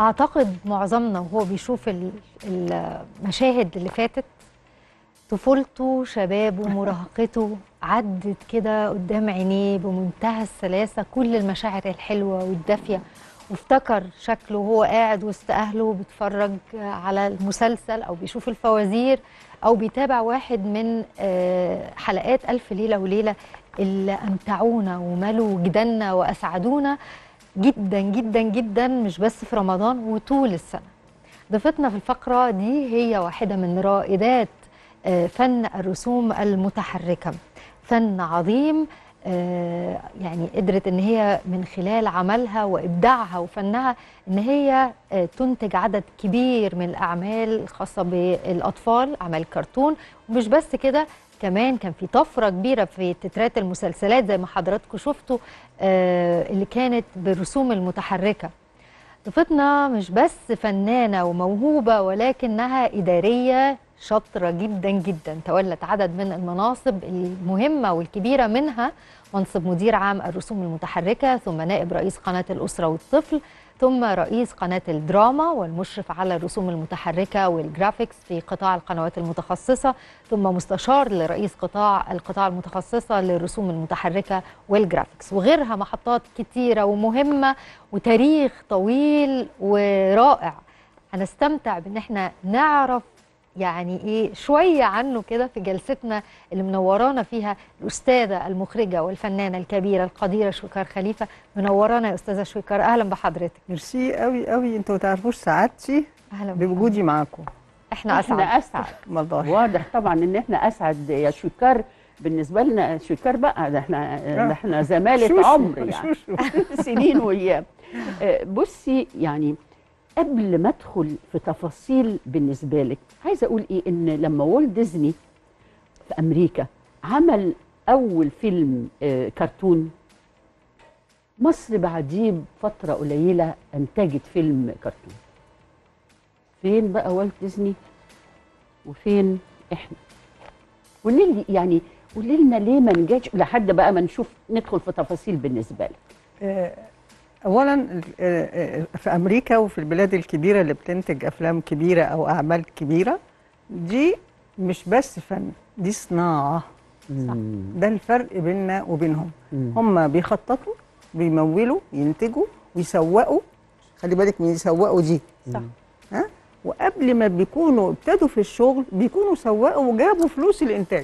اعتقد معظمنا وهو بيشوف ال- المشاهد اللي فاتت طفولته شبابه مراهقته عدت كده قدام عينيه بمنتهى السلاسه كل المشاعر الحلوه والدافيه وافتكر شكله وهو قاعد وسط اهله بيتفرج على المسلسل او بيشوف الفوازير او بيتابع واحد من آه، حلقات الف ليله وليله اللي امتعونا وملوا جدالنا واسعدونا جدا جدا جدا مش بس في رمضان وطول السنه ضيفتنا في الفقره دي هي واحده من رائدات آه، فن الرسوم المتحركه فن عظيم آه، يعني قدرت ان هي من خلال عملها وابداعها وفنها ان هي آه، تنتج عدد كبير من الاعمال الخاصه بالاطفال اعمال كرتون ومش بس كده كمان كان في طفره كبيره في تترات المسلسلات زي ما حضراتكم شفتوا آه، اللي كانت بالرسوم المتحركه ضيفتنا مش بس فنانة وموهوبة ولكنها إدارية شاطرة جدا جدا تولت عدد من المناصب المهمة والكبيرة منها منصب مدير عام الرسوم المتحركة ثم نائب رئيس قناة الأسرة والطفل ثم رئيس قناة الدراما والمشرف على الرسوم المتحركة والجرافيكس في قطاع القنوات المتخصصة ثم مستشار لرئيس قطاع القطاع المتخصصة للرسوم المتحركة والجرافيكس وغيرها محطات كتيرة ومهمة وتاريخ طويل ورائع هنستمتع بان احنا نعرف يعني ايه شويه عنه كده في جلستنا اللي منورانا فيها الاستاذه المخرجه والفنانه الكبيره القديره شويكار خليفه منورانا يا استاذه شويكار اهلا بحضرتك ميرسي قوي قوي انتوا ما تعرفوش سعادتي اهلا بحضرتك. بوجودي معاكم احنا احنا اسعد اسعد والله واضح طبعا ان احنا اسعد يا شويكار بالنسبه لنا شويكار بقى ده احنا ده احنا زماله شوشو، عمر يعني شوشو. سنين وايام آه، بصي يعني قبل ما ادخل في تفاصيل بالنسبه لك عايزه اقول ايه ان لما والت ديزني في امريكا عمل اول فيلم آه، كرتون مصر بعديه بفتره قليله انتجت فيلم كرتون فين بقى والت ديزني وفين احنا قولي لي يعني قولي لنا ليه ما نجاش لحد بقى ما نشوف ندخل في تفاصيل بالنسبه لك آه، اولا آه، آه، في امريكا وفي البلاد الكبيره اللي بتنتج افلام كبيره او اعمال كبيره دي مش بس فن دي صناعه ده الفرق بيننا وبينهم مم. هم بيخططوا بيمولوا ينتجوا ويسوقوا خلي بالك من يسوقوا دي صح ها وقبل ما بيكونوا ابتدوا في الشغل بيكونوا سوقوا وجابوا فلوس الانتاج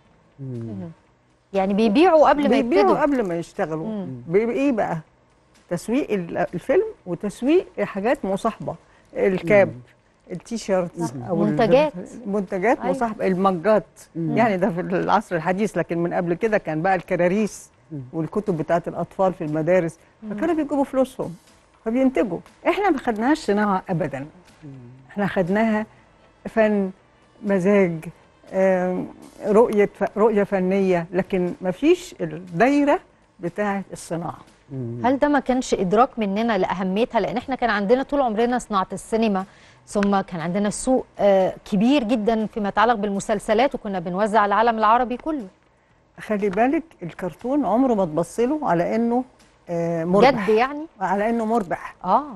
يعني بيبيعوا قبل ما بيبيعوا يبتدوا قبل ما يشتغلوا مم. بايه بقى تسويق ال- الفيلم وتسويق حاجات مصاحبه الكاب التيشيرت صح. او ال- منتجات. منتجات أيوة. مصاحبه المجات مم. يعني ده في العصر الحديث لكن من قبل كده كان بقى الكراريس مم. والكتب بتاعت الاطفال في المدارس فكانوا بيجيبوا فلوسهم فبينتجوا احنا ما خدناهاش صناعه ابدا احنا خدناها فن مزاج آم، رؤيه ف- رؤيه فنيه لكن ما فيش الدايره بتاعه الصناعه هل ده ما كانش ادراك مننا لاهميتها لان احنا كان عندنا طول عمرنا صناعه السينما ثم كان عندنا سوق آه، كبير جدا فيما يتعلق بالمسلسلات وكنا بنوزع على العالم العربي كله خلي بالك الكرتون عمره ما تبص له على انه آه، مربح جد يعني على انه مربح اه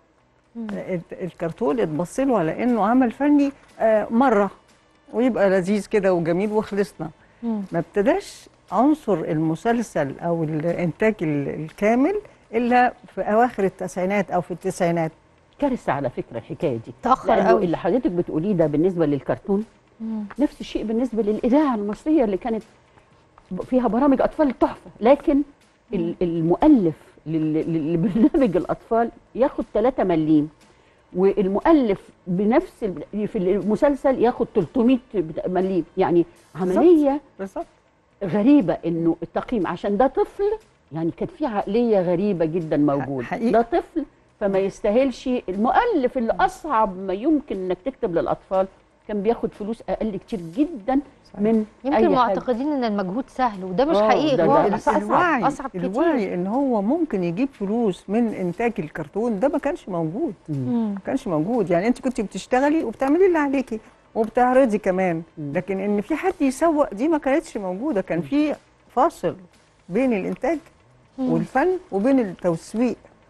ال- الكرتون اتبص له على انه عمل فني آه، مره ويبقى لذيذ كده وجميل وخلصنا مم. ما ابتداش عنصر المسلسل او الانتاج ال- الكامل الا في اواخر التسعينات او في التسعينات كارثه على فكره الحكايه دي تاخر لأنه قوي اللي حضرتك بتقوليه ده بالنسبه للكرتون مم. نفس الشيء بالنسبه للاذاعه المصريه اللي كانت ب- فيها برامج اطفال تحفه لكن ال- المؤلف لل- لل- لبرنامج الاطفال ياخد 3 مليم والمؤلف بنفس ال- في المسلسل ياخد 300 بت- مليم يعني عمليه بالظبط غريبه انه التقييم عشان ده طفل يعني كانت في عقليه غريبه جدا موجوده حقيقي. ده طفل فما يستاهلش المؤلف اللي اصعب ما يمكن انك تكتب للاطفال كان بياخد فلوس اقل كتير جدا من يمكن اي حاجه معتقدين ان المجهود سهل وده مش آه، حقيقي ده- ده خالص أصعب- الوعي أصعب كتير. الوعي ان هو ممكن يجيب فلوس من انتاج الكرتون ده ما كانش موجود مم. ما كانش موجود يعني انت كنت بتشتغلي وبتعملي اللي عليكي وبتعرضي كمان مم. لكن ان في حد يسوق دي ما كانتش موجوده كان في فاصل بين الانتاج مم. والفن وبين التسويق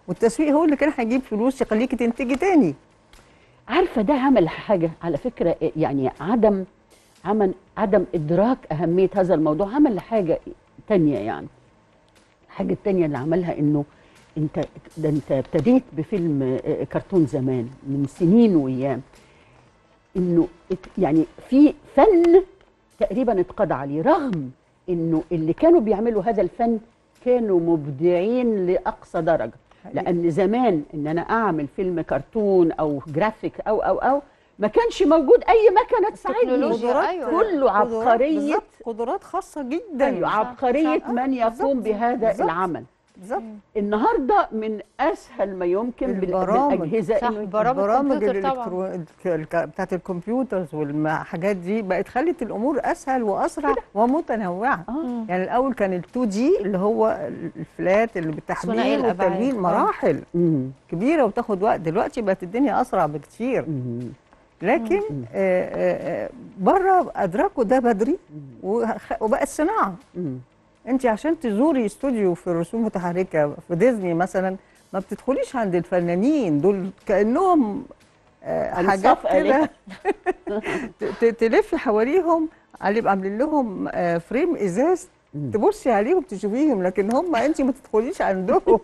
والتسويق هو اللي كان هيجيب فلوس يخليكي تنتجي تاني عارفه ده عمل حاجه على فكره يعني عدم عمل عدم ادراك اهميه هذا الموضوع عمل حاجه تانية يعني الحاجه التانية اللي عملها انه انت ده انت ابتديت بفيلم آه، كرتون زمان من سنين وايام انه ات- يعني في فن تقريبا اتقضى عليه رغم انه اللي كانوا بيعملوا هذا الفن كانوا مبدعين لاقصى درجه حقيقي. لان زمان ان انا اعمل فيلم كرتون او جرافيك او او او ما كانش موجود اي مكنه تساعدني التكنولوجيا، قدرات- أيوة. كله قدرات- عبقريه بالظبط، قدرات خاصه جدا ايوه عبقريه صح. من بالظبط. يقوم بهذا بالظبط. العمل بالظبط النهارده من اسهل ما يمكن بال- البرامج. بالاجهزه صح، إنه برامج البرامج كمبيوتر طبعا. الإلكترو... الك- بتاعت الكمبيوترز والحاجات دي بقت خلت الامور اسهل واسرع ومتنوعه آه. يعني الاول كان ال 2 جي اللي هو الفلات اللي ثنائي بالتحميل الأبعاد. والتلوين آه. مراحل مم. كبيره وتاخد وقت دلوقتي بقت الدنيا اسرع بكتير مم. لكن آه، آه، آه، بره ادركوا ده بدري وخ- وبقت صناعه مم. انت عشان تزوري استوديو في الرسوم المتحركه في ديزني مثلا ما بتدخليش عند الفنانين دول كانهم آه، أنصاف حاجات كده آلهة. ت- ت- تلفي حواليهم على يبقى عاملين لهم آه، فريم ازاز مم. تبصي عليهم تشوفيهم لكن هم انت ما تدخليش عندهم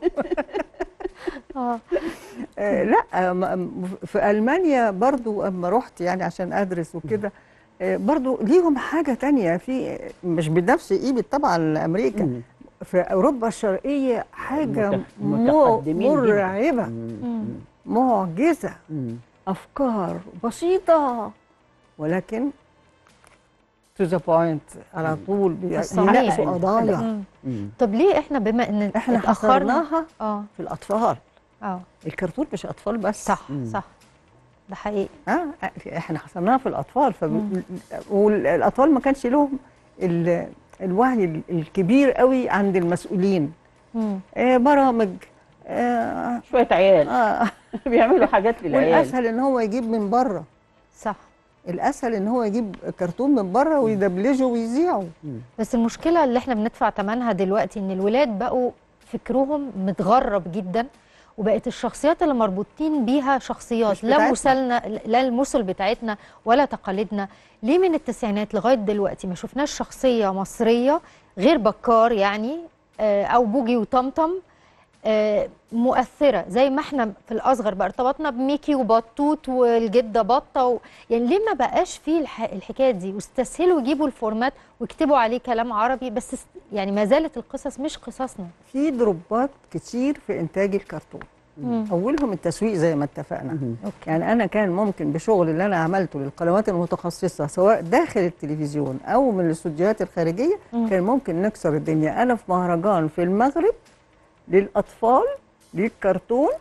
اه آه، لا م- م- في المانيا برضو اما رحت يعني عشان ادرس وكده آه، برضو ليهم حاجه تانية في مش بنفس قيمه طبعا امريكا مم. في اوروبا الشرقيه حاجه مت- مو- متقدمين جداً. مرعبه مم. معجزه مم. افكار بسيطه ولكن تو ذا بوينت على طول الصميم. بيناقشوا قضايا مم. مم. طب ليه احنا بما ان احنا اتأخرنا حصرناها اه في الاطفال اه الكرتون مش اطفال بس صح مم. صح ده حقيقي اه احنا حصرناها في الاطفال ف... مم. والاطفال ما كانش لهم ال... الوعي ال- الكبير قوي عند المسؤولين مم. آه برامج آه شويه عيال آه بيعملوا حاجات للعيال والاسهل ان هو يجيب من بره صح الاسهل ان هو يجيب كرتون من بره ويدبلجه ويذيعه مم. بس المشكله اللي احنا بندفع ثمنها دلوقتي ان الولاد بقوا فكرهم متغرب جدا وبقت الشخصيات اللي مربوطين بيها شخصيات مش لا بتاعتنا. مثلنا لا المثل بتاعتنا ولا تقاليدنا ليه من التسعينات لغايه دلوقتي ما شفناش شخصيه مصريه غير بكار يعني آه، او بوجي وطمطم آه، مؤثره زي ما احنا في الاصغر بقى ارتبطنا بميكي وبطوط والجده بطه و... يعني ليه ما بقاش فيه الح... الحكايه دي واستسهلوا يجيبوا الفورمات ويكتبوا عليه كلام عربي بس است- يعني ما زالت القصص مش قصصنا في دروبات كتير في انتاج الكرتون مم. اولهم التسويق زي ما اتفقنا مم. اوكي يعني انا كان ممكن بشغل اللي انا عملته للقنوات المتخصصه سواء داخل التلفزيون او من الاستوديوهات الخارجيه مم. كان ممكن نكسر الدنيا انا في مهرجان في المغرب للاطفال للكرتون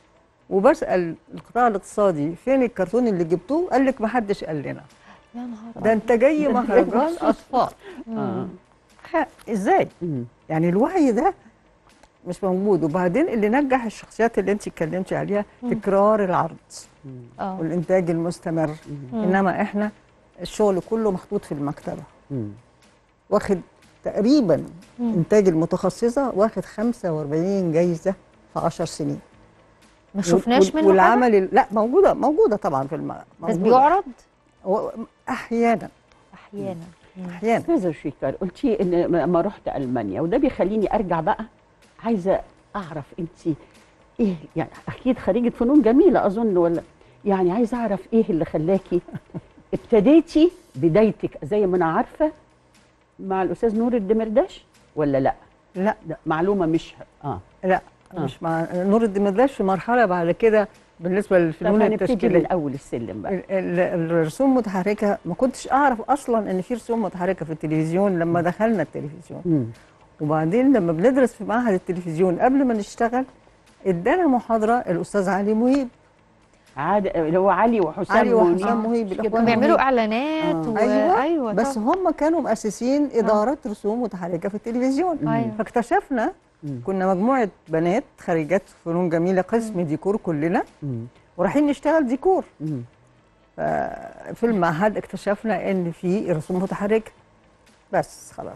وبسال القطاع الاقتصادي فين الكرتون اللي جبتوه قال لك ما حدش قال لنا يا نهار ده انت جاي ده أنت مهرجان جاي مخصوص. اطفال آه. ح- ازاي مم. يعني الوعي ده مش موجود وبعدين اللي نجح الشخصيات اللي انت اتكلمتي عليها تكرار العرض مم. اه والانتاج المستمر مم. انما احنا الشغل كله محطوط في المكتبه مم. واخد تقريبا مم. انتاج المتخصصه واخد 45 جايزه في 10 سنين ما شفناش وال- منه حاجه والعمل ال- لا موجوده موجوده طبعا في الم... بس موجودة. بيعرض و- احيانا احيانا مم. احيانا استاذه شيكار قلتي ان لما رحت المانيا وده بيخليني ارجع بقى عايزه اعرف انت ايه يعني اكيد خريجه فنون جميله اظن ولا يعني عايزه اعرف ايه اللي خلاكي ابتديتي بدايتك زي ما انا عارفه مع الاستاذ نور الدمرداش ولا لا لا ده معلومه مش اه لا آه. مش مع نور الدمرداش في مرحله بعد كده بالنسبه طب للفنون هنبتدي من التشكيليه اول السلم بقى ال- ال- الرسوم المتحركه ما كنتش اعرف اصلا ان في رسوم متحركه في التلفزيون لما دخلنا التلفزيون مم. وبعدين لما بندرس في معهد التلفزيون قبل ما نشتغل ادانا محاضره الاستاذ علي مهيب عاد اللي هو علي وحسام علي منيب. وحسام مهيب مش الأخوان كده؟ كانوا بيعملوا مهيب. اعلانات آه. و... أيوة، ايوه بس طبعا. هم كانوا مؤسسين اداره رسوم متحركه في التلفزيون ايوه فاكتشفنا مم. كنا مجموعه بنات خريجات فنون جميله قسم ديكور كلنا مم. ورايحين نشتغل ديكور مم. في المعهد اكتشفنا ان في رسوم متحركه بس خلاص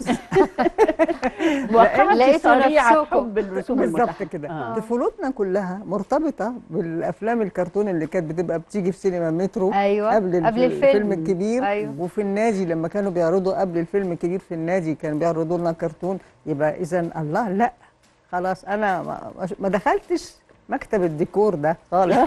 وقعت لقيتوا سريعة نفسكم. حب الرسوم بالظبط المتحركة كده آه. طفولتنا كلها مرتبطه بالافلام الكرتون اللي كانت بتبقى بتيجي في سينما مترو ايوه قبل, قبل الف- الفيلم الفيلم الكبير أيوة. وفي النادي لما كانوا بيعرضوا قبل الفيلم الكبير في النادي كانوا بيعرضوا لنا كرتون يبقى اذا الله لا خلاص انا ما, ما دخلتش مكتب الديكور ده خالص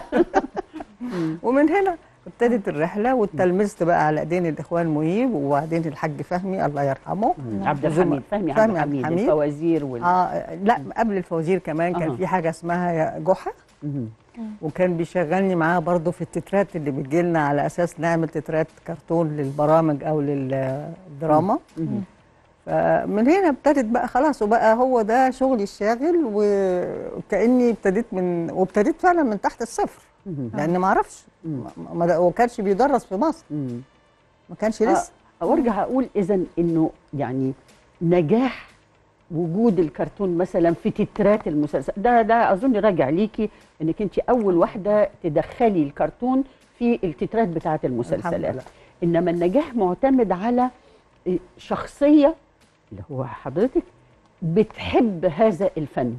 ومن هنا ابتدت الرحله واتلمذت بقى على ايدين الاخوان مهيب وبعدين الحاج فهمي الله يرحمه عبد وزم- الحميد فهمي عبد فهمي عبد الحميد الحميد. الفوازير وال اه لا قبل الفوازير كمان كان أها. في حاجه اسمها يا جحا مهم. وكان بيشغلني معاه برضه في التترات اللي بتجيلنا على اساس نعمل تترات كرتون للبرامج او للدراما مهم. فمن هنا ابتدت بقى خلاص وبقى هو ده شغلي الشاغل وكاني ابتديت من وابتديت فعلا من تحت الصفر مهم. لان ما اعرفش مم. ما ما- ما كانش بيدرس في مصر مم. ما كانش آه، لسه وارجع اقول اذا انه يعني نجاح وجود الكرتون مثلا في تترات المسلسل ده ده اظن راجع ليكي انك انت اول واحده تدخلي الكرتون في التترات بتاعه الحمد المسلسلات لله انما النجاح معتمد على شخصيه اللي هو حضرتك بتحب هذا الفن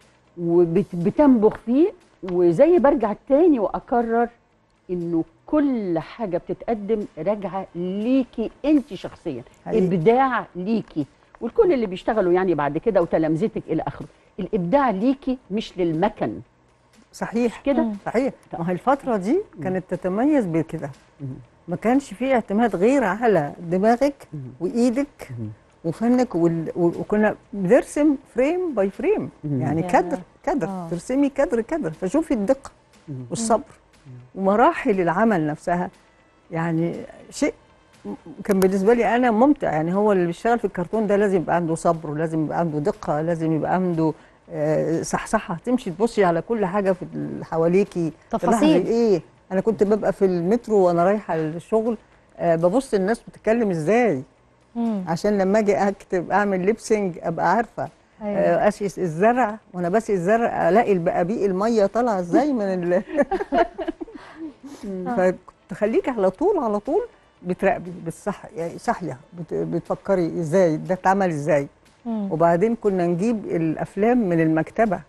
وبتنبخ فيه وزي برجع تاني واكرر انه كل حاجه بتتقدم راجعه ليكي انت شخصيا حقيقي. ابداع ليكي والكل اللي بيشتغلوا يعني بعد كده وتلامذتك الى اخره الابداع ليكي مش للمكن صحيح كده صحيح ما هي الفتره دي كانت تتميز بكده مم. ما كانش فيه اعتماد غير على دماغك مم. وايدك مم. وفنك وال... و- وكنا بنرسم فريم باي فريم مم. يعني يا. كدر كدر آه. ترسمي كدر كدر فشوفي الدقه مم. والصبر ومراحل العمل نفسها يعني شيء م- كان بالنسبه لي انا ممتع يعني هو اللي بيشتغل في الكرتون ده لازم يبقى عنده صبر ولازم يبقى عنده دقه لازم يبقى عنده آه، صحصحه تمشي تبصي على كل حاجه في اللي حواليكي تفاصيل. تلاحظي ايه انا كنت ببقى في المترو وانا رايحه الشغل آه، ببص الناس بتتكلم ازاي مم. عشان لما اجي اكتب اعمل ليبسينج ابقى عارفه أيوة. آه، اسقي الزرع وانا بسقي الزرع الاقي البقابيق الميه طالعه ازاي من ال فتخليكي على طول على طول بتراقبي بالصح يعني صحيه بت- بتفكري ازاي ده اتعمل ازاي مم. وبعدين كنا نجيب الافلام من المكتبه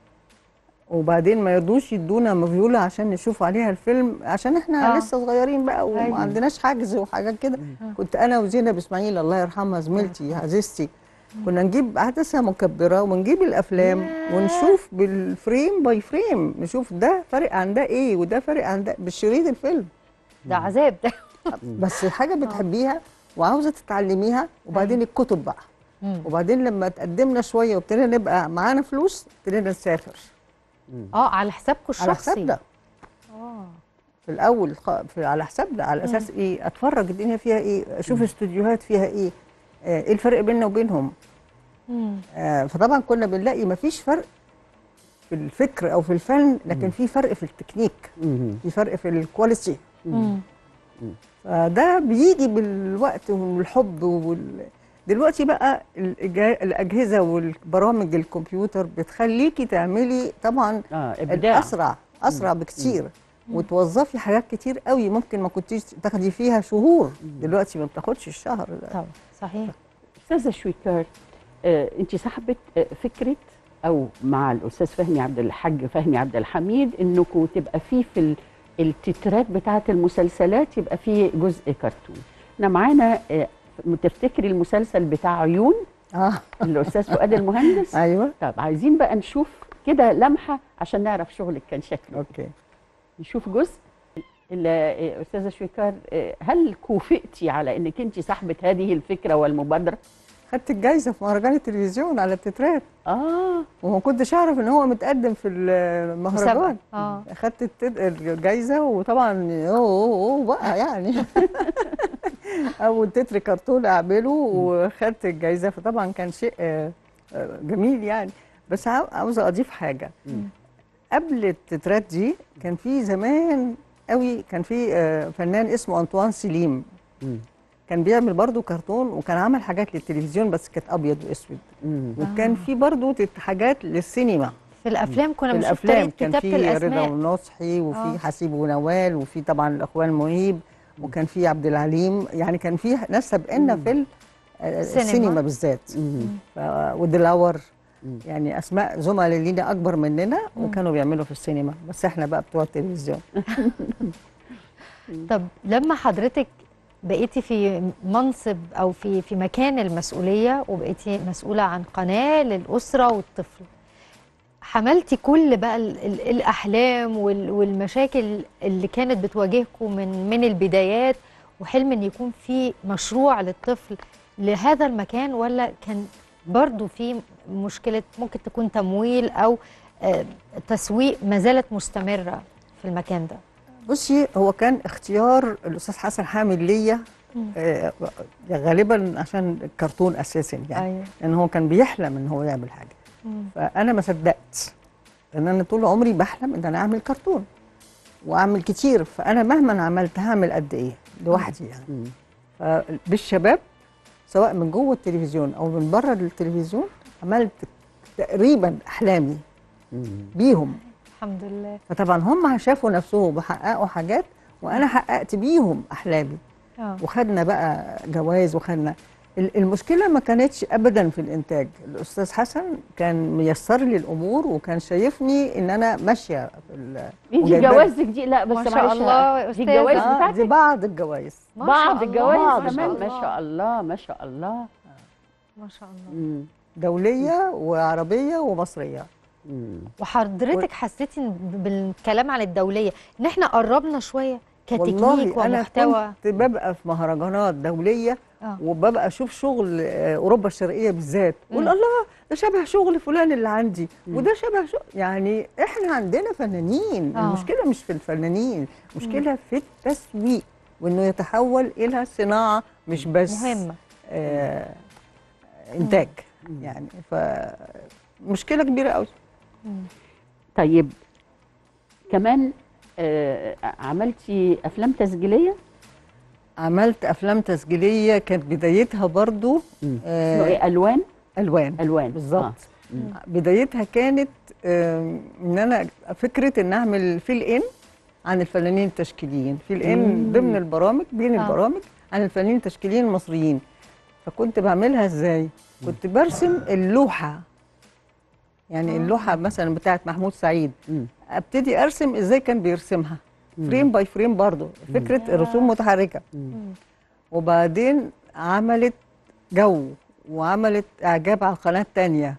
وبعدين ما يرضوش يدونا مفيوله عشان نشوف عليها الفيلم عشان احنا آه. آه. لسه صغيرين بقى وما أيوة. عندناش حجز وحاجات كده كنت انا وزينب اسماعيل الله يرحمها زميلتي عزيزتي كنا نجيب عدسه مكبره ونجيب الافلام ياه. ونشوف بالفريم باي فريم نشوف ده فارق عن ده ايه وده فارق عن ده بالشريط الفيلم ده عذاب ده بس حاجه بتحبيها وعاوزه تتعلميها وبعدين الكتب بقى مم. وبعدين لما تقدمنا شويه وابتدينا نبقى معانا فلوس ابتدينا نسافر اه على حسابكم الشخصي على حسابنا اه في الاول خ- في على حسابنا على اساس ايه اتفرج الدنيا فيها ايه اشوف استوديوهات فيها ايه آه، ايه الفرق بيننا وبينهم مم. آه، فطبعا كنا بنلاقي مفيش فرق في الفكر او في الفن لكن في فرق في التكنيك مهم. في فرق في الكواليتي مم. فده بيجي بالوقت والحب وال... دلوقتي بقى الإجا- الاجهزه والبرامج الكمبيوتر بتخليكي تعملي طبعا اه ابداع الاسرع اسرع بكتير وتوظفي حاجات كتير قوي ممكن ما كنتيش تاخدي فيها شهور دلوقتي ما بتاخدش الشهر طبعا صحيح استاذه شويكار آه انت صاحبه آه فكره او مع الاستاذ فهمي عبد الحاج فهمي عبد الحميد انكم تبقى فيه في ال- التترات بتاعه المسلسلات يبقى فيه جزء كرتون احنا معانا آه تفتكري المسلسل بتاع عيون اه الاستاذ فؤاد المهندس ايوه طب عايزين بقى نشوف كده لمحه عشان نعرف شغلك كان شكله اوكي نشوف جزء ال- آه، استاذه شويكار آه، هل كوفئتي على انك انت صاحبه هذه الفكره والمبادره خدت الجايزه في مهرجان التلفزيون على التترات اه وما كنتش اعرف ان هو متقدم في المهرجان مسابقة. اه خدت التد- الجايزه وطبعا اوه اوه أوه بقى يعني اول تتر كرتون اعمله وخدت الجايزه فطبعا كان شيء آه، آه، جميل يعني بس عاو- عاوزه اضيف حاجه مم. قبل التترات دي كان في زمان قوي كان في آه، فنان اسمه انطوان سليم مم. كان بيعمل برضو كرتون وكان عمل حاجات للتلفزيون بس كانت ابيض واسود مم. وكان في برضو تت- حاجات للسينما في الافلام كنا في بنشوف الافلام طريقه كان كتابه في رضا الاسماء ونصحي وفي آه. حسيب ونوال وفي طبعا الاخوان مهيب وكان في عبد العليم يعني كان في ناس سابقنا في ال- آه، السينما. السينما بالذات مم. ف- ودلاور مم. يعني اسماء زملاء لينا اكبر مننا وكانوا بيعملوا في السينما بس احنا بقى بتوع التلفزيون طب لما حضرتك بقيتي في منصب او في في مكان المسؤوليه وبقيتي مسؤوله عن قناه للاسره والطفل حملتي كل بقى ال ال الاحلام وال والمشاكل اللي كانت بتواجهكم من من البدايات وحلم ان يكون في مشروع للطفل لهذا المكان ولا كان برضو في مشكله ممكن تكون تمويل او آه، تسويق ما زالت مستمره في المكان ده بصي هو كان اختيار الاستاذ حسن حامد ليا آه، غالبا عشان الكرتون اساسا يعني ايوه لان هو كان بيحلم ان هو يعمل حاجه مم. فانا ما صدقت لان انا طول عمري بحلم ان انا اعمل كرتون واعمل كتير فانا مهما عملت هعمل قد ايه لوحدي يعني مم. فبالشباب سواء من جوه التلفزيون او من بره التلفزيون عملت تقريبا احلامي مم. بيهم الحمد لله فطبعا هم شافوا نفسهم بحققوا حاجات وانا حققت بيهم احلامي اه وخدنا بقى جوائز وخدنا ال- المشكله ما كانتش ابدا في الانتاج الاستاذ حسن كان ميسر لي الامور وكان شايفني ان انا ماشيه في ال- دي وجايبة- جوازك دي لا بس ما شاء معلش الله يا دي أستاذة. الجواز آه بتاعتك دي بعض الجوائز ما بعض شاء الله، الجوائز ما شاء كمان ما الله. شاء الله ما شاء الله ما شاء الله مم. دوليه وعربيه ومصريه مم. وحضرتك حسيتي إن ب- بالكلام عن الدوليه ان احنا قربنا شويه كتكنيك والله انا ومحتوى كنت ببقى في مهرجانات دوليه اه وببقى اشوف شغل آه، اوروبا الشرقيه بالذات اقول مم. الله ده شبه شغل فلان اللي عندي مم. وده شبه شغل يعني احنا عندنا فنانين آه. المشكله مش في الفنانين المشكله في التسويق وانه يتحول الى صناعه مش بس مهمه آه انتاج مم. يعني فمشكله كبيره قوي مم. طيب كمان آه عملتي افلام تسجيليه عملت افلام تسجيليه كانت بدايتها برضو اسمه آه ايه الوان الوان الوان بالظبط آه. مم. بدايتها كانت آم، ان انا فكره ان اعمل فيل ان عن الفنانين التشكيليين فيل ان مم. ضمن البرامج بين آه. البرامج عن الفنانين التشكيليين المصريين فكنت بعملها ازاي كنت برسم اللوحه يعني آه. اللوحه مثلا بتاعت محمود سعيد مم. ابتدي ارسم ازاي كان بيرسمها مم. فريم باي فريم برضه فكره ياه. الرسوم متحركه مم. مم. وبعدين عملت جو وعملت اعجاب على القناه الثانيه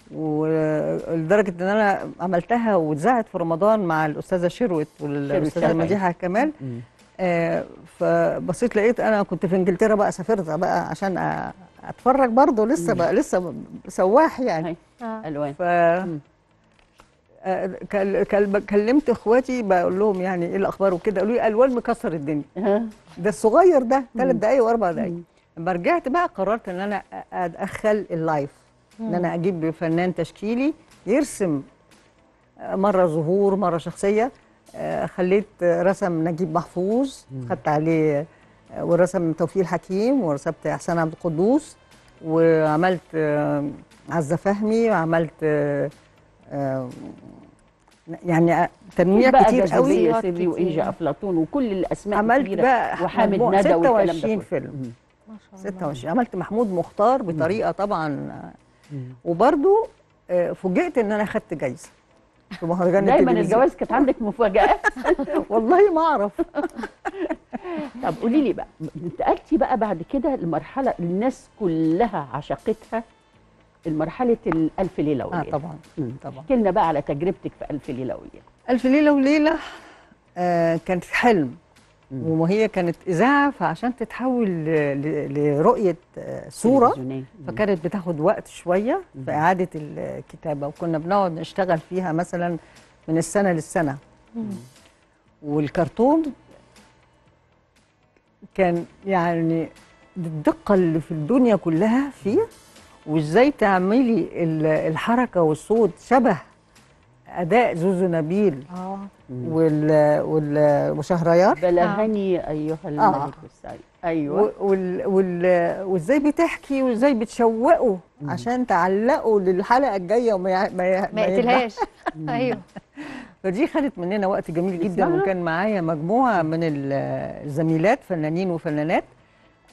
ولدرجه ان انا عملتها واتذاعت في رمضان مع الاستاذه شروت والاستاذه شرقي. مديحه كمال مم. آه فبصيت لقيت انا كنت في انجلترا بقى سافرت بقى عشان أ- اتفرج برضه لسه مم. بقى لسه سواح يعني هاي. آه. الوان ف مم. آه، كل- كل- كلمت اخواتي بقول لهم يعني ايه الاخبار وكده قالوا لي الوان مكسر الدنيا ها. ده الصغير ده ثلاث مم. دقايق واربع دقايق مم. لما رجعت بقى قررت ان انا ادخل اللايف ان مم. انا اجيب فنان تشكيلي يرسم مره ظهور مره شخصيه آه، خليت رسم نجيب محفوظ مم. خدت عليه آه، ورسم توفيق الحكيم ورسمت احسان عبد القدوس وعملت آه، عزه فهمي وعملت آه، آه، يعني تنويع بقى كتير جاذبية قوي يا سيدي وإنجا أفلاطون وكل الأسماء عملت الكبيرة بقى وحامد مجموعة ندى والكلام ده 26 كله. فيلم مم. ما شاء الله 26 عملت محمود مختار بطريقه طبعا مم. وبرده فوجئت ان انا خدت جايزه في مهرجان دايما التلفزيون. الجواز كانت عندك مفاجآت والله ما اعرف طب قولي لي بقى انتقلتي بقى بعد كده لمرحلة الناس كلها عشقتها المرحلة الألف ليلة اه وليلة طبعا مم. طبعا احكي لنا بقى على تجربتك في ألف ليلة وليلة الف ليله وليله آه كانت حلم مم. وهي كانت اذاعه فعشان تتحول ل- ل- لرؤيه آه، صوره تلفزيونية. مم. فكانت بتاخد وقت شويه في اعاده الكتابه وكنا بنقعد نشتغل فيها مثلا من السنه للسنه مم. والكرتون كان يعني الدقة اللي في الدنيا كلها فيه وازاي تعملي ال- الحركة والصوت شبه أداء زوزو نبيل اه مم. وال وال وشهريار بلغني أيها الملك السعيد أيوه و- وال وال وازاي بتحكي وازاي بتشوقوا عشان تعلقوا للحلقة الجاية وما يع- ما ي- ما يذبح- يقتلهاش ايوه فدي خدت مننا وقت جميل جدا نسمعها؟ وكان معايا مجموعه من ال- الزميلات فنانين وفنانات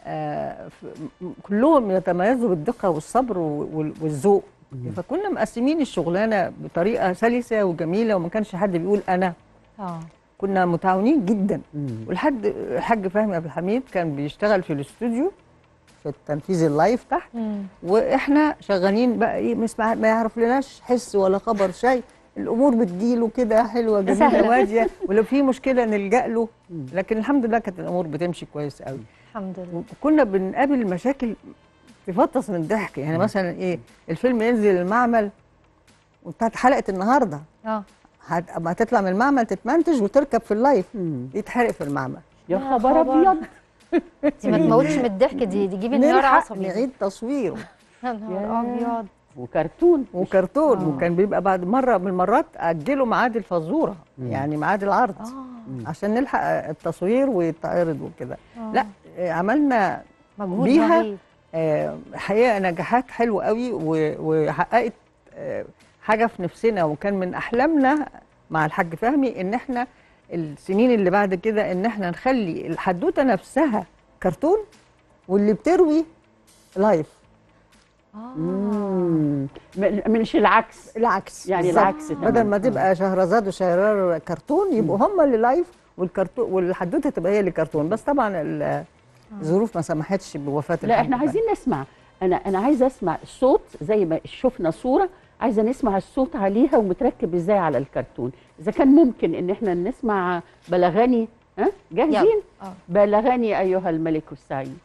آه، ف- م- كلهم يتميزوا بالدقه والصبر وال- والذوق فكنا مقسمين الشغلانه بطريقه سلسه وجميله وما كانش حد بيقول انا اه كنا متعاونين جدا مم. والحد الحاج فهمي عبد الحميد كان بيشتغل في الاستوديو في التنفيذ اللايف تحت مم. واحنا شغالين بقى ايه مش مع- ما يعرف لناش حس ولا خبر شيء الامور بتجيله كده حلوه جميله سهلة. واديه ولو في مشكله نلجا له لكن الحمد لله كانت الامور بتمشي كويس قوي الحمد لله وكنا بنقابل مشاكل تفطس من الضحك يعني مثلا ايه الفيلم ينزل المعمل وبتاعت حلقه النهارده اه هت- اما هتطلع من المعمل تتمنتج وتركب في اللايف مم. يتحرق في المعمل يا يا خبر خبر. ابيض دي ما تموتش من الضحك دي دي جيب انهيار نلحق عصبي نعيد تصويره يا نهار ابيض وكرتون وكرتون آه. وكان بيبقى بعد مره من المرات اجلوا ميعاد الفزوره يعني ميعاد العرض اه عشان نلحق التصوير ويتعرض وكده آه. لا آه، عملنا مجهود بيها رهيب. آه، حقيقه نجاحات حلوه قوي و- وحققت آه، حاجه في نفسنا وكان من احلامنا مع الحاج فهمي ان احنا السنين اللي بعد كده ان احنا نخلي الحدوته نفسها كرتون واللي بتروي لايف اه مم. م- مش العكس العكس يعني بالظبط. العكس تمام. بدل ما تبقى شهرزاد وشهرار كرتون يبقوا هم اللي لايف والكرتون والحدوته تبقى هي اللي كرتون بس طبعا ال- الظروف ما سمحتش بوفاه لا احنا الحاج عايزين نسمع انا انا عايزه اسمع الصوت زي ما شفنا صوره عايزه نسمع الصوت عليها ومتركب ازاي على الكرتون اذا كان ممكن ان احنا نسمع بلغني ها جاهزين يلا. آه. بلغني ايها الملك السعيد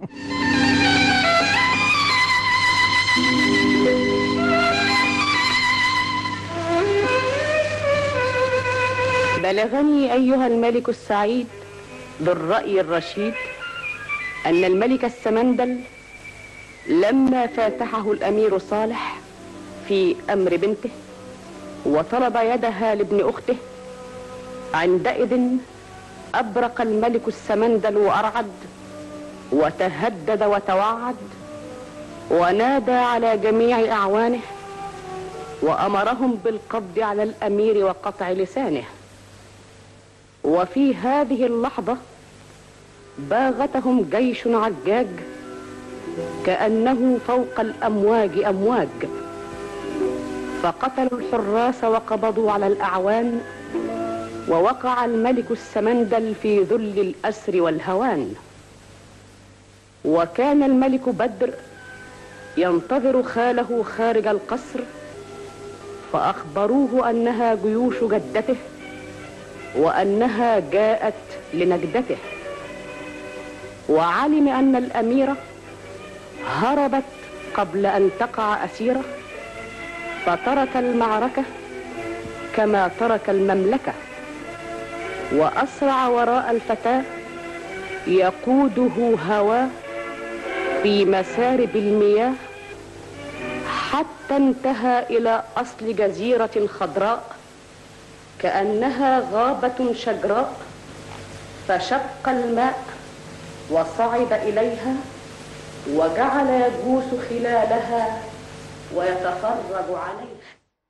بلغني أيها الملك السعيد بالرأي الرشيد أن الملك السمندل لما فاتحه الأمير صالح في أمر بنته وطلب يدها لابن أخته عندئذ أبرق الملك السمندل وأرعد وتهدد وتوعد ونادى على جميع أعوانه وأمرهم بالقبض على الأمير وقطع لسانه وفي هذه اللحظة باغتهم جيش عجاج كأنه فوق الأمواج أمواج فقتلوا الحراس وقبضوا على الأعوان ووقع الملك السمندل في ذل الأسر والهوان وكان الملك بدر ينتظر خاله خارج القصر فأخبروه أنها جيوش جدته وأنها جاءت لنجدته وعلم أن الأميرة هربت قبل أن تقع أسيرة فترك المعركة كما ترك المملكة وأسرع وراء الفتاة يقوده هواه في مسارب المياه حتى انتهى إلى أصل جزيرة خضراء كأنها غابة شجراء فشق الماء وصعد إليها وجعل يجوس خلالها ويتفرج عليها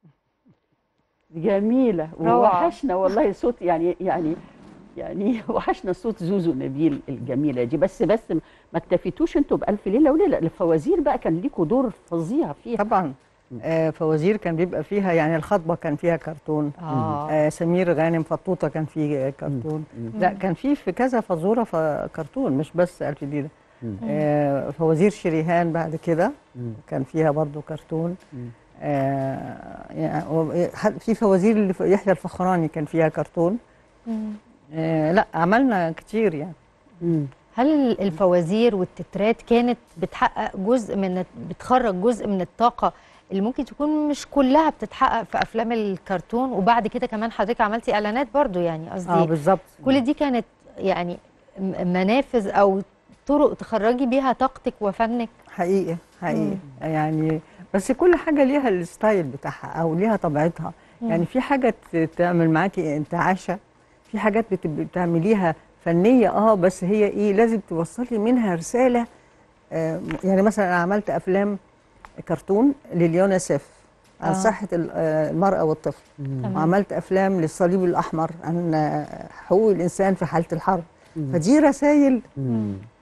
جميله روعة. ووحشنا والله صوت يعني يعني يعني وحشنا صوت زوزو نبيل الجميله دي بس بس ما اكتفيتوش انتوا بالف ليله وليله الفوازير بقى كان ليكوا دور فظيع فيها طبعا آه فوازير كان بيبقى فيها يعني الخطبه كان فيها كرتون اه آه سمير غانم فطوطه كان فيه كرتون لا كان في في كذا فزوره ف- كرتون مش بس الف ليله آه فوازير شريهان بعد كده كان فيها برضو كرتون آه يعني و- في فوازير اللي في يحيى الفخراني كان فيها كرتون مم. آه لا عملنا كتير يعني مم. هل الفوازير والتترات كانت بتحقق جزء من بتخرج جزء من الطاقة اللي ممكن تكون مش كلها بتتحقق في افلام الكرتون وبعد كده كمان حضرتك عملتي اعلانات برضو يعني اه قصدي بالظبط كل دي كانت يعني م- منافذ او طرق تخرجي بيها طاقتك وفنك حقيقي حقيقي يعني بس كل حاجه ليها الستايل بتاعها او ليها طبيعتها يعني في حاجه ت- تعمل معاكي انتعاشه في حاجات بت- بتعمليها فنيه اه بس هي ايه لازم توصلي منها رساله آه يعني مثلا انا عملت افلام كرتون لليونيسف عن آه. صحه ال- آه، المراه والطفل تمام. وعملت افلام للصليب الاحمر عن آه، حقوق الانسان في حاله الحرب فدي رسائل مم.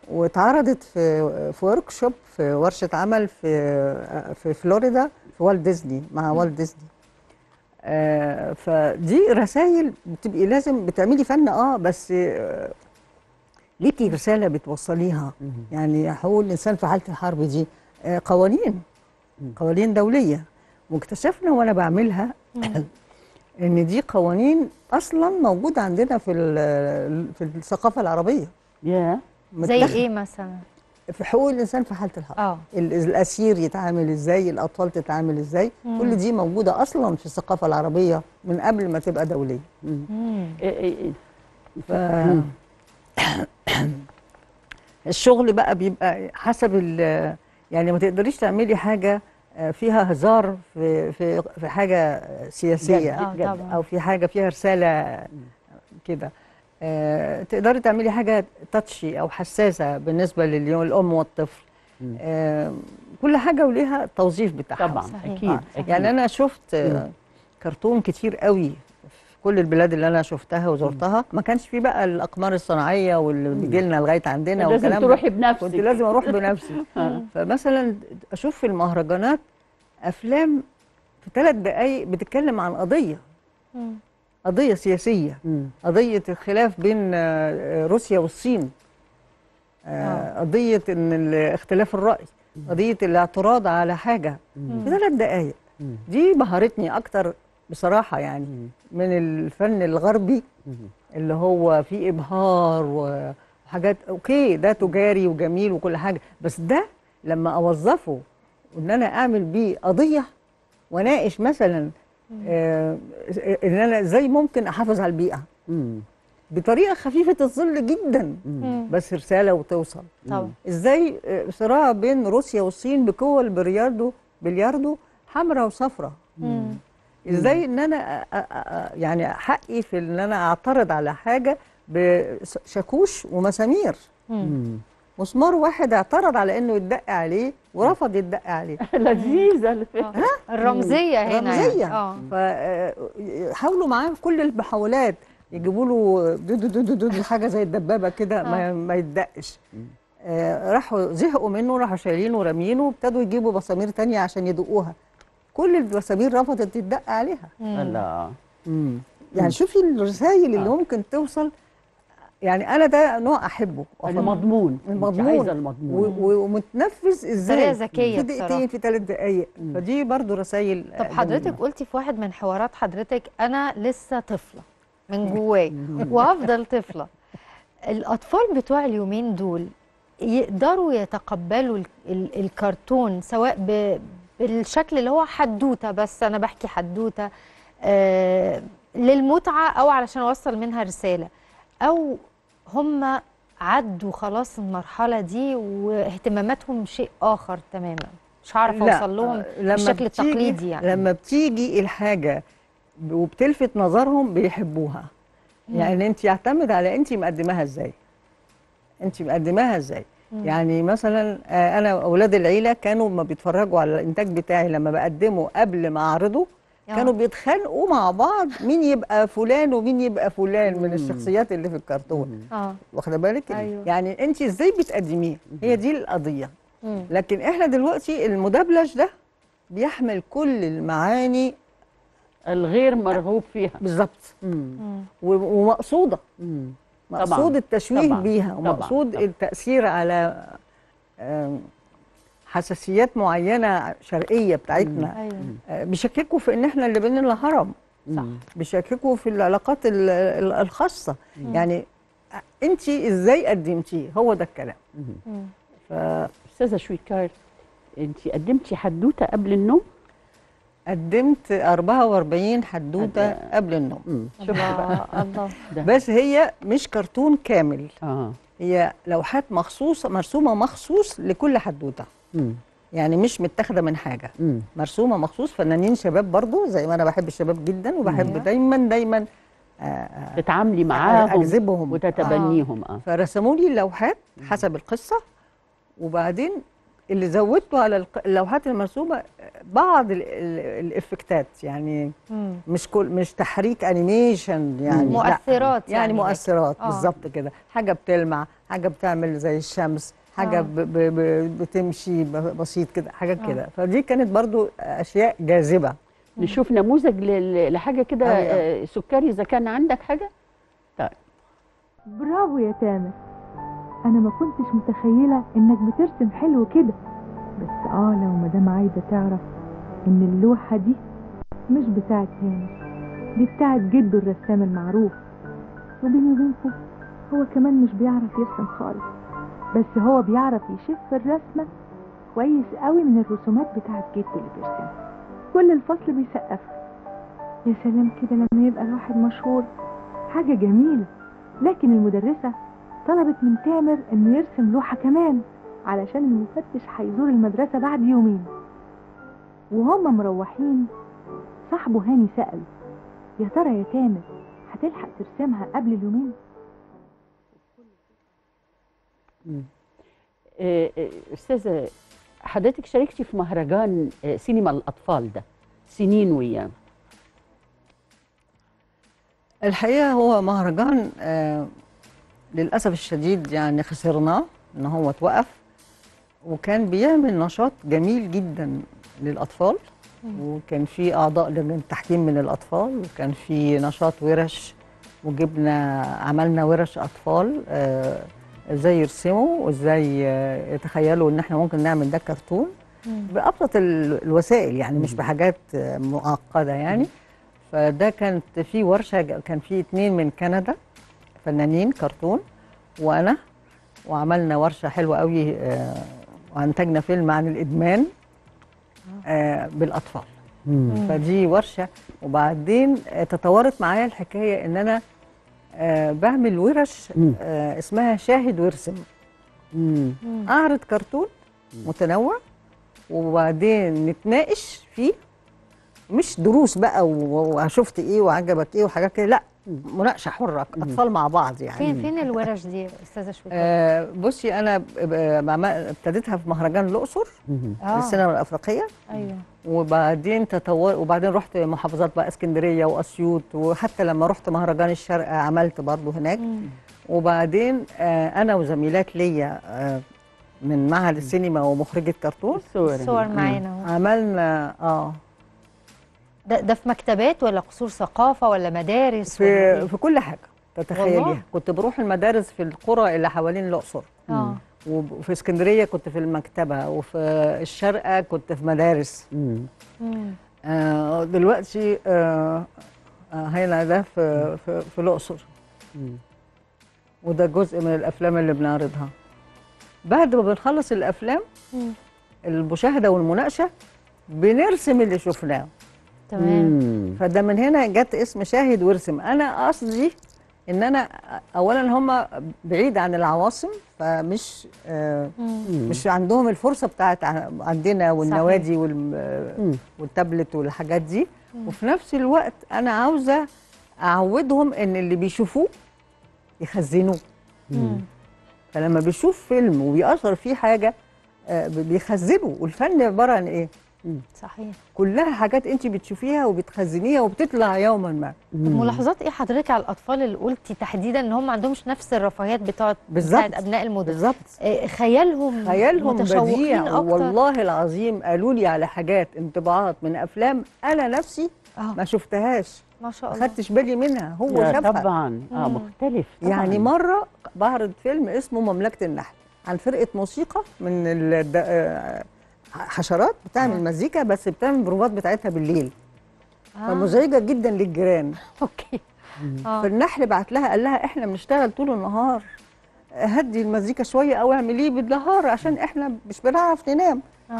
واتعرضت في في ورك شوب في ورشه عمل في في فلوريدا في والت ديزني مع والت ديزني آه، فدي رسائل بتبقي لازم بتعملي فن اه بس آه، ليكي رساله بتوصليها يعني حقوق الانسان في حاله الحرب دي آه، قوانين قوانين دوليه واكتشفنا وانا بعملها ان دي قوانين اصلا موجوده عندنا في ال- في الثقافه العربيه يا زي متاخد ايه مثلا في حقوق الانسان في حاله الحرب اه ال- الاسير يتعامل ازاي الاطفال تتعامل ازاي كل دي موجوده اصلا في الثقافه العربيه من قبل ما تبقى دوليه مم. إيه إيه إيه. ف... الشغل بقى بيبقى حسب ال يعني ما تقدريش تعملي حاجه آه، فيها هزار في في في حاجه سياسيه اه جد. طبعا او في حاجه فيها رساله كده آه، تقدري تعملي حاجه تاتشي او حساسه بالنسبه للام والطفل آه، كل حاجه وليها التوظيف بتاعها طبعا صحيح. اكيد آه، اكيد يعني انا شفت آه، كرتون كتير قوي في كل البلاد اللي انا شفتها وزرتها ما كانش في بقى الاقمار الصناعيه واللي بيجي لنا لغايه عندنا لازم والكلام ده. تروحي بنفسك كنت لازم اروح بنفسي فمثلا اشوف في المهرجانات افلام في ثلاث دقائق بتتكلم عن قضيه مم. قضيه سياسيه مم. قضيه الخلاف بين آه، روسيا والصين آه، قضيه ان ال- اختلاف الراي قضيه الاعتراض على حاجه في ثلاث دقائق مم. دي بهرتني اكتر بصراحه يعني من الفن الغربي اللي هو فيه ابهار وحاجات اوكي ده تجاري وجميل وكل حاجه بس ده لما اوظفه وان انا اعمل بيه قضيه واناقش مثلا آه ان انا ازاي ممكن احافظ على البيئه مم. بطريقه خفيفه الظل جدا مم. بس رساله وتوصل طبعا ازاي آه، صراع بين روسيا والصين بقوه البلياردو بلياردو حمراء وصفراء مم. ازاي ان انا أ- أ- أ- يعني حقي في ان انا اعترض على حاجه بشاكوش ومسامير مم. مسمار واحد اعترض على انه يدق عليه ورفض يدق عليه لذيذه الفكره آه. الرمزيه هنا رمزيه يعني. اه فحاولوا معاه كل المحاولات يجيبوا له دو دو دو دو دو حاجه زي الدبابه كده ما, ما يدقش آه، راحوا زهقوا منه راحوا شايلينه ورامينه وابتدوا يجيبوا مسامير تانية عشان يدقوها كل المسامير رفضت تدق عليها الله يعني شوفي الرسائل اللي آه. ممكن توصل يعني انا ده نوع احبه المضمون المضمون. أنت عايزه و- المضمون و- ومتنفذ ازاي طريقة ذكية في دقيقتين في ثلاث دقائق فدي برضو رسائل طب حضرتك قلتي في واحد من حوارات حضرتك انا لسه طفله من جواي وهفضل طفله الاطفال بتوع اليومين دول يقدروا يتقبلوا ال- ال- الكرتون سواء ب- بالشكل اللي هو حدوته بس انا بحكي حدوته آه للمتعه او علشان اوصل منها رساله او هم عدوا خلاص المرحله دي واهتماماتهم شيء اخر تماما مش هعرف لا، اوصل لهم آه، لما بالشكل بتيجي- التقليدي يعني لما بتيجي الحاجه ب- وبتلفت نظرهم بيحبوها يعني انت يعتمد على انت مقدماها ازاي انت مقدماها ازاي يعني مثلا آه، انا اولاد العيله كانوا ما بيتفرجوا على الانتاج بتاعي لما بقدمه قبل ما اعرضه آه. كانوا بيتخانقوا مع بعض مين يبقى فلان ومين يبقى فلان من الشخصيات اللي في الكرتون اه واخده بالك أيوة. يعني انت ازاي بتقدميه هي دي القضيه مم. لكن احنا دلوقتي المدبلج ده بيحمل كل المعاني الغير مرغوب فيها بالظبط مم. مم. و- ومقصوده مم. مقصود طبعاً. التشويه طبعاً. بيها طبعاً. ومقصود طبعاً. التاثير على آم، حساسيات معينه شرقيه بتاعتنا ايوه آه، بيشككوا في ان احنا اللي بيننا هرم صح بيشككوا في العلاقات ال- ال- الخاصه يعني انت ازاي قدمتيه هو ده الكلام مم. استاذه شويكار انت قدمتي حدوته قبل النوم فقدمت 44 حدوته قد- قبل النوم مم. شوفي بقى الله الله ده بس هي مش كرتون كامل اه هي لوحات مخصوصه مرسومه مخصوص لكل حدوته مم. يعني مش متاخده من حاجه مم. مرسومه مخصوص فنانين شباب برضو زي ما انا بحب الشباب جدا وبحب أيوة. دايما دايما آه، آه، تتعاملي معاهم اجذبهم وتتبنيهم اه فرسموا لي اللوحات حسب القصه وبعدين اللي زودته على الق- اللوحات المرسومه بعض ال- ال- الافكتات يعني مم. مش كل مش تحريك انيميشن يعني لا. مؤثرات يعني يعني مؤثرات آه. بالظبط كده حاجه بتلمع حاجه بتعمل زي الشمس حاجه آه. ب ب ب بتمشي ب- بسيط كده حاجات آه. كده فدي كانت برضو اشياء جاذبه نشوف نموذج ل- لحاجه كده أيوة. آه، سكري اذا كان عندك حاجه برافو يا تامر انا ما كنتش متخيله انك بترسم حلو كده بس اه لو مدام عايزه تعرف ان اللوحه دي مش بتاعت تامر دي بتاعت جده الرسام المعروف وبيني وبينكم هو كمان مش بيعرف يرسم خالص بس هو بيعرف يشف الرسمه كويس قوي من الرسومات بتاعت جده اللي بيرسمها كل الفصل بيسقف يا سلام كده لما يبقى الواحد مشهور حاجه جميله لكن المدرسة طلبت من تامر انه يرسم لوحة كمان علشان المفتش هيزور المدرسة بعد يومين وهما مروحين صاحبه هاني سأل يا ترى يا تامر هتلحق ترسمها قبل اليومين آه، آه، استاذه حضرتك شاركتي في مهرجان آه، سينما الاطفال ده سنين وايام الحقيقه هو مهرجان آه للاسف الشديد يعني خسرناه ان هو اتوقف وكان بيعمل نشاط جميل جدا للاطفال وكان في اعضاء لجنه التحكيم من الاطفال وكان في نشاط ورش وجبنا عملنا ورش اطفال آه ازاي يرسموا وازاي آه، يتخيلوا ان احنا ممكن نعمل ده كرتون بابسط ال- الوسائل يعني مش بحاجات آه، معقده يعني فده كانت في ورشه ج- كان في اتنين من كندا فنانين كرتون وانا وعملنا ورشه حلوه قوي آه، وانتجنا فيلم عن الادمان آه، بالاطفال فدي ورشه وبعدين آه، تطورت معايا الحكايه ان انا آه، بعمل ورش مم. آه، اسمها شاهد وارسم مم. اعرض كرتون متنوع وبعدين نتناقش فيه مش دروس بقى و- وشفت ايه وعجبك ايه وحاجات كده لا مناقشه حره اطفال مع بعض يعني فين فين الورش دي يا استاذه شويكار؟ آه بصي انا ب- ب- بعمل- ابتديتها في مهرجان الاقصر مم. آه. للسينما الافريقيه ايوه وبعدين تطور وبعدين رحت محافظات بقى اسكندريه واسيوط وحتى لما رحت مهرجان الشرق عملت برضه هناك مم. وبعدين آه انا وزميلات ليا آه من معهد السينما ومخرجه كرتون الصور الصور معانا اهو عملنا اه ده ده في مكتبات ولا قصور ثقافه ولا مدارس ولا في إيه؟ في كل حاجه تتخيليها والله؟ كنت بروح المدارس في القرى اللي حوالين الاقصر اه وفي اسكندريه كنت في المكتبه وفي الشارقه كنت في مدارس مم. مم. آه دلوقتي آه آه هنا ده في في, في الاقصر مم. وده جزء من الافلام اللي بنعرضها بعد ما بنخلص الافلام مم. المشاهده والمناقشه بنرسم اللي شفناه تمام مم. فده من هنا جت اسم شاهد وارسم انا قصدي ان انا اولا هم بعيد عن العواصم فمش آه مم. مش عندهم الفرصه بتاعت ع- عندنا والنوادي وال- مم. والتابلت والحاجات دي وفي نفس الوقت انا عاوزه اعودهم ان اللي بيشوفوه يخزنوه مم. فلما بيشوف فيلم وبيأثر فيه حاجه آه، بيخزنه والفن عباره عن ايه صحيح كلها حاجات انت بتشوفيها وبتخزنيها وبتطلع يوما ما طب ملاحظات ايه حضرتك على الاطفال اللي قلتي تحديدا ان هم ما عندهمش نفس الرفاهيات بتاعت بالظبط. بتاعت ابناء المدن بالظبط آه، خيالهم خيالهم متشوقين بديع اكتر والله العظيم قالوا لي على حاجات انطباعات من افلام انا نفسي اه ما شفتهاش ما شاء ما الله خدتش بالي منها هو لا شافها طبعا اه مم. مختلف طبعا. يعني مره بعرض فيلم اسمه مملكه النحل عن فرقه موسيقى من الد- آه، حشرات بتعمل مزيكا بس بتعمل البروفات بتاعتها بالليل آه. فمزعجه جدا للجيران اوكي اه فالنحل بعت لها قال لها احنا بنشتغل طول النهار هدي المزيكا شويه او اعمليه بالنهار عشان احنا مش بنعرف ننام آه.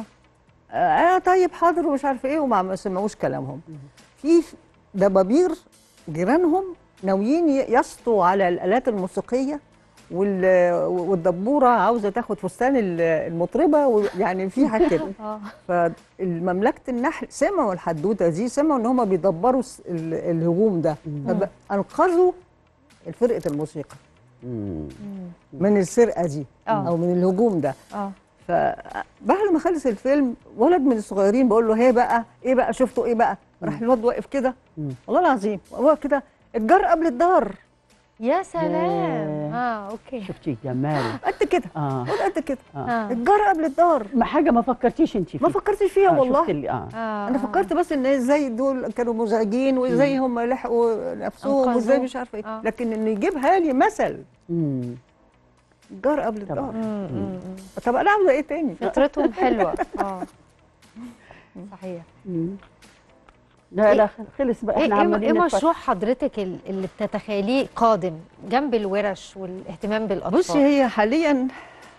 اه طيب حاضر ومش عارف ايه وما سمعوش كلامهم في دبابير جيرانهم ناويين ي- يسطوا على الالات الموسيقيه وال- والدبوره عاوزه تاخد فستان ال- المطربه ويعني في حاجه كده اه فمملكه النحل سمعوا الحدوته دي سمعوا ان هم بيدبروا الس- ال- الهجوم ده فانقذوا فرقه الموسيقى مم. من السرقه دي آه. او من الهجوم ده اه فبعد ما خلص الفيلم ولد من الصغيرين بقول له هي بقى ايه بقى شفتوا ايه بقى راح الواد واقف كده مم. والله العظيم واقف كده الجار قبل الدار يا سلام ياه. اه اوكي شفتي جماله قد كده اه واد قد كده اه الجار قبل الدار ما حاجه ما فكرتيش انت فيها ما فكرتش فيها آه، والله شفت اللي اه آه، انا آه. فكرت بس ان ازاي دول كانوا مزعجين وازاي هم لحقوا نفسهم أنقذوه. وازاي مش عارفه ايه آه. لكن ان يجيبها لي مثل مم. الجار قبل طبعاً. الدار مم، مم، مم. طب انا عاوزه ايه تاني فطرتهم حلوه اه صحيح مم. لا لا خلص بقى ايه احنا ايه, عمالين إيه نتفرج. مشروع حضرتك ال- اللي بتتخيليه قادم جنب الورش والاهتمام بالاطفال بصي هي حاليا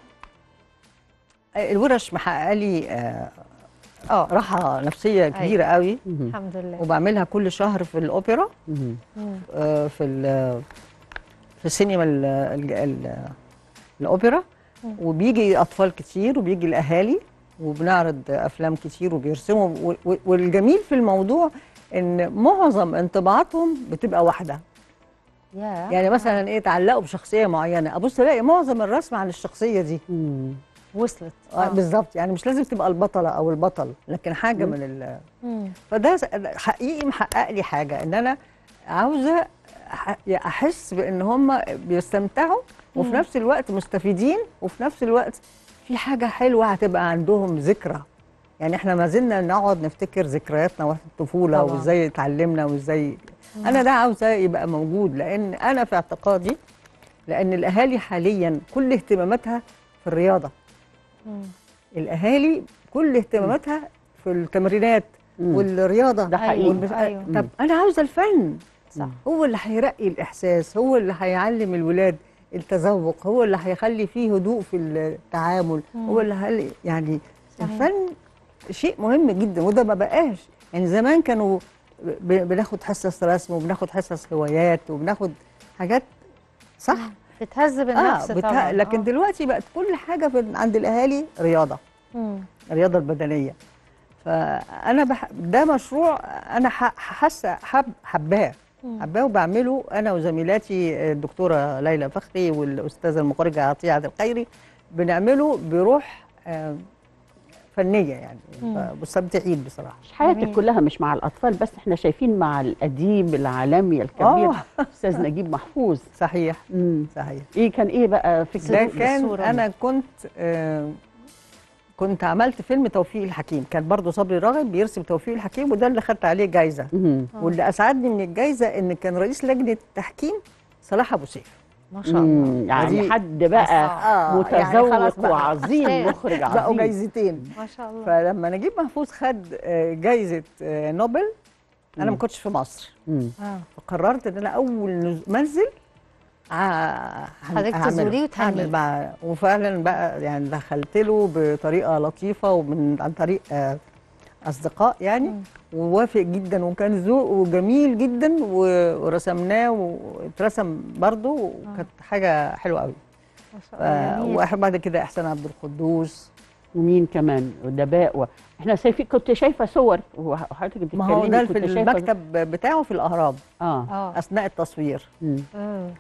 الورش محققه لي آه، اه راحه نفسيه كبيره قوي مم. الحمد لله وبعملها كل شهر في الاوبرا مم. مم. آه، في ال- في السينما ال- ال- ال- الاوبرا مم. وبيجي اطفال كتير وبيجي الاهالي وبنعرض افلام كتير وبيرسموا و- و- والجميل في الموضوع ان معظم انطباعاتهم بتبقى واحده يا يعني مثلا ايه تعلقوا بشخصيه معينه ابص الاقي معظم الرسم عن الشخصيه دي مم. وصلت آه. بالظبط يعني مش لازم تبقى البطله او البطل لكن حاجه مم. من ال مم. فده س- حقيقي محقق لي حاجه ان انا عاوزه أح- احس بان هم بيستمتعوا وفي مم. نفس الوقت مستفيدين وفي نفس الوقت في حاجه حلوه هتبقى عندهم ذكرى يعني احنا ما زلنا نقعد نفتكر ذكرياتنا وقت الطفوله طبعاً. وازاي اتعلمنا وازاي انا ده عاوزاه يبقى موجود لان انا في اعتقادي لان الاهالي حاليا كل اهتماماتها في الرياضه مم. الاهالي كل اهتماماتها في التمرينات مم. والرياضه ده حقيقي. والمش- أيوة. طب انا عاوزه الفن صح هو اللي هيرقي الاحساس هو اللي هيعلم الولاد التذوق هو اللي هيخلي فيه هدوء في التعامل مم. هو اللي هل يعني صحيح. الفن شيء مهم جدا وده ما بقاش يعني زمان كانوا ب- بناخد حصص رسم وبناخد حصص هوايات وبناخد حاجات صح بتهذب النفس بتها- طبعا لكن آه. دلوقتي بقت كل حاجه في عند الاهالي رياضه مم. الرياضه البدنيه فانا بح... ده مشروع انا ح- حاسه حب حباه مم. حباه وبعمله انا وزميلاتي الدكتوره ليلى فخري والاستاذه المخرجه عطيه عبد الخيري بنعمله بروح آه، فنيه يعني مم. مستمتعين بصراحه مش حياتك جميل. كلها مش مع الاطفال بس احنا شايفين مع الاديب العالمي الكبير آه. استاذ نجيب محفوظ صحيح مم. صحيح ايه كان ايه بقى ده فكره كان الصورة. انا كنت آه كنت عملت فيلم توفيق الحكيم كان برضو صبري راغب بيرسم توفيق الحكيم وده اللي خدت عليه جايزه مم. آه. واللي اسعدني من الجائزه ان كان رئيس لجنه التحكيم صلاح ابو سيف ما شاء الله مم. يعني ودي- حد بقى آه، يعني خلاص متذوق بقى. وعظيم أستاذ. مخرج بقوا عظيم جايزتين ما شاء الله فلما نجيب محفوظ خد آه، جايزه آه، نوبل انا ما مم. كنتش في مصر مم. آه. فقررت ان انا اول نز- منزل ع- حضرتك هعمله. تزوريه وتهنيه. هعمل بقى وفعلا بقى يعني دخلت له بطريقه لطيفه ومن عن طريق آه، اصدقاء يعني مم. ووافق جدا وكان ذوقه جميل جدا و- ورسمناه واترسم برضه وكانت حاجه حلوه قوي ما شاء الله جميل. واحد بعد كده احسان عبد القدوس ومين كمان ودباء و... احنا شايفين كنت شايفه صور وحضرتك بتتكلمي ما هو ده في كنت شايفة- المكتب بتاعه في الاهرام اه اه اثناء التصوير مم. مم.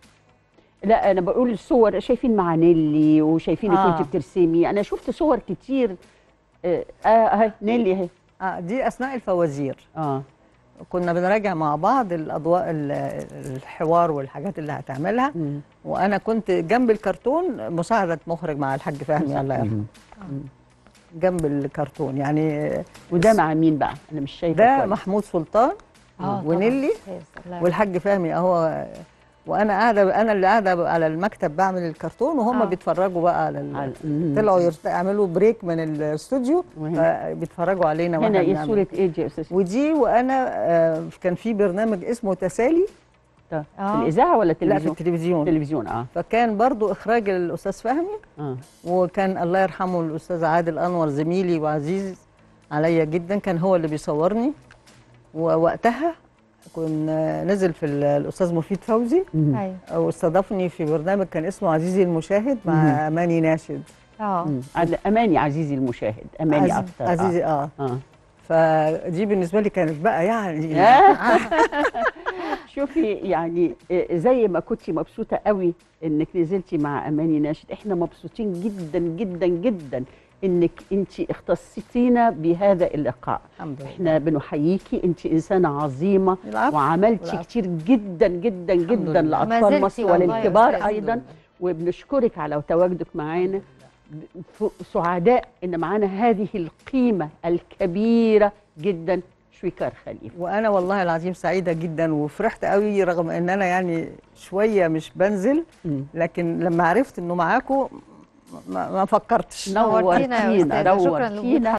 لا انا بقول الصور شايفين مع نيلي وشايفينك آه. وانت بترسمي انا شفت صور كتير اه آه، اهي نيلي اهي آه دي اثناء الفوازير اه كنا بنراجع مع بعض الاضواء ال- الحوار والحاجات اللي هتعملها مم. وانا كنت جنب الكرتون مساعده مخرج مع الحاج فهمي الله يرحمه مم. جنب الكرتون يعني وده مع مين بقى انا مش شايفه ده كويس. محمود سلطان اه ونيلي طبعاً. الله يرحمه. والحاج فهمي اهو وانا قاعده انا اللي قاعده على المكتب بعمل الكرتون وهم آه. بيتفرجوا بقى على ال- على- مم. طلعوا يرت- يعملوا بريك من الاستوديو وهنا فبيتفرجوا علينا هنا واحنا ايه بنعمل. صوره ايه دي يا استاذ ودي وانا آه، كان في برنامج اسمه تسالي في آه. الاذاعه ولا لا في التلفزيون التلفزيون التلفزيون اه فكان برضو اخراج الاستاذ فهمي اه وكان الله يرحمه الاستاذ عادل انور زميلي وعزيز عليا جدا كان هو اللي بيصورني ووقتها كنا نزل في ال- الاستاذ مفيد فوزي مم. ايوه واستضافني في برنامج كان اسمه عزيزي المشاهد مم. مع اماني ناشد اه مم. على- اماني عزيزي المشاهد اماني عزيز- اكتر عزيزي اه اه, آه. فدي بالنسبه لي كانت بقى يعني ياه. شوفي يعني آه، زي ما كنتي مبسوطه قوي انك نزلتي مع اماني ناشد احنا مبسوطين جدا جدا جدا انك انت اختصيتينا بهذا اللقاء الحمد لله احنا بنحييكي انت انسانه عظيمه العفو. وعملتي والعفو. كتير جدا جدا جدا لله. ما لاطفال زلتي مصر والله يا وللكبار أستاذ. ايضا وبنشكرك على تواجدك معانا ف- سعداء ان معانا هذه القيمه الكبيره جدا شويكار خليفه وانا والله العظيم سعيده جدا وفرحت قوي رغم ان انا يعني شويه مش بنزل مم. لكن لما عرفت انه معاكم ما, ما فكرتش نورتينا يا نورتينا أستاذة. شكراً نورتينا